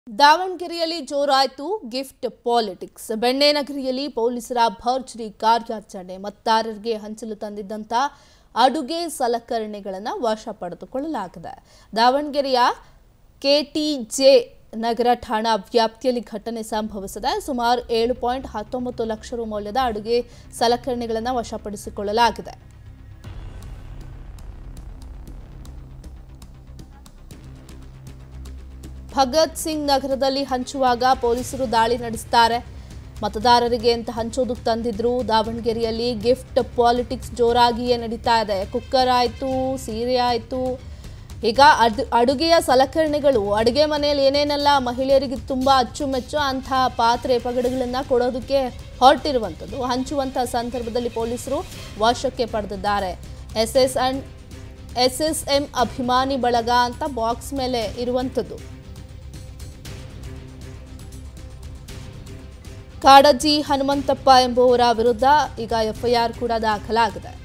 ದಾವಣಗೆರೆಯಲ್ಲಿ ಜೋರಾಯಿತು gift politics ಬೆಣ್ಣೆನಗರಿಯಲ್ಲಿ ಪೊಲೀಸರ ಭರ್ಜರಿ ಕಾರ್ಯಾಚರಣೆ ಮತದಾರರಿಗೆ ಹಂಚಲು ತಂದಿದ್ದಂಥ ಅಡುಗೆ ಸಲಕರಣೆಗಳನ್ನು ವಶ ಪಡೆದುಕೊಳ್ಳಲಾಗಿದೆ ದಾವಣಗೆರೆಯ ಕೆಟಿಜೆ ನಗರ ಠಾಣಾ ವ್ಯಾಪ್ತಿಯಲ್ಲಿ ಘಟನೆ ಸಂಭವಿಸಿದೆ ಸುಮಾರು ಏಳು ಪಾಯಿಂಟ್ ಹತ್ತೊಂಬತ್ತು ಲಕ್ಷ ರು ಮೌಲ್ಯದ ಅಡುಗೆ ಸಲಕರಣೆಗಳನ್ನು ವಶಪಡಿಸಿಕೊಳ್ಳಲಾಗಿದೆ ಭಗತ್ ಸಿಂಗ್ ನಗರದಲ್ಲಿ ಹಂಚುವಾಗ ಪೊಲೀಸರು ದಾಳಿ ನಡೆಸ್ತಾರೆ ಮತದಾರರಿಗೆ ಅಂತ ಹಂಚೋದಕ್ಕೆ ತಂದಿದ್ರು ದಾವಣಗೆರೆಯಲ್ಲಿ ಗಿಫ್ಟ್ ಪಾಲಿಟಿಕ್ಸ್ ಜೋರಾಗಿಯೇ ನಡೀತಾ ಇದೆ ಕುಕ್ಕರ್ ಆಯಿತು ಸೀರೆ ಆಯಿತು ಈಗ ಅಡ್ ಅಡುಗೆಯ ಸಲಕರಣೆಗಳು ಅಡುಗೆ ಮನೆಯಲ್ಲಿ ಏನೇನೆಲ್ಲ ಮಹಿಳೆಯರಿಗೆ ತುಂಬ ಅಚ್ಚುಮೆಚ್ಚು ಅಂಥ ಪಾತ್ರೆ ಪಗಡೆಗಳನ್ನು ಕೊಡೋದಕ್ಕೆ ಹೊರಟಿರುವಂಥದ್ದು ಹಂಚುವಂಥ ಸಂದರ್ಭದಲ್ಲಿ ಪೊಲೀಸರು ವಶಕ್ಕೆ ಪಡೆದಿದ್ದಾರೆ S S and S S M ಅಭಿಮಾನಿ ಬಳಗ ಅಂತ ಬಾಕ್ಸ್ ಮೇಲೆ ಇರುವಂಥದ್ದು ಕಾಡಜ್ಜಿ ಹನುಮಂತಪ್ಪ ಎಂಬುವರ ವಿರುದ್ಧ ಈಗ ಎಫ್ಐಆರ್ ಕೂಡ ದಾಖಲಾಗಿದೆ